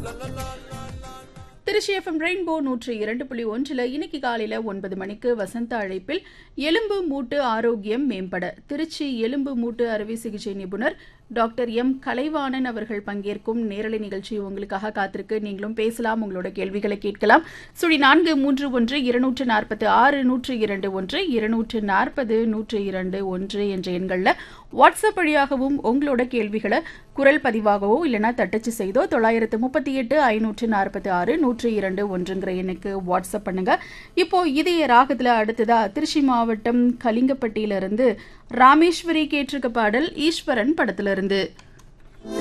Trichy FM rainbow நூற்றி இரண்டு புள்ளி ஒன்றில் இன்னைக்கு காலையில் ஒன்பது மணிக்கு வசந்த அழைப்பில் எலும்பு மூட்டு ஆரோக்கியம் மேம்பட திருச்சி எலும்பு மூட்டு அறுவை சிகிச்சை நிபுணர் டாக்டர் எம் கலைவாணன் அவர்கள் பங்கேற்கும் நேரலை நிகழ்ச்சி உங்களுக்காக காத்திருக்கு நீங்களும் பேசலாம் உங்களோட கேள்விகளை கேட்கலாம் சுழி நான்கு மூன்று ஒன்று இருநூற்று நாற்பத்து ஆறு நூற்று இரண்டு ஒன்று இருநூற்று நாற்பது நூற்று இரண்டு ஒன்று என்ற எண்களில் வாட்ஸ்அப் வழியாகவும் உங்களோட கேள்விகளை குரல் பதிவாகவோ இல்லைனா தட்டச்சு செய்தோ தொள்ளாயிரத்து முப்பத்தி எட்டு ஐநூற்று நாற்பத்தி ஆறு நூற்று இரண்டு ஒன்றுங்கிற எண்ணுக்கு வாட்ஸ்அப் பண்ணுங்க இப்போ இதய ராகத்துல அடுத்ததா திருச்சி மாவட்டம் கலிங்கப்பட்டியிலிருந்து ராமேஸ்வரி கேட்டிருக்க பாடல் ஈஸ்வரன் படத்திலிருந்து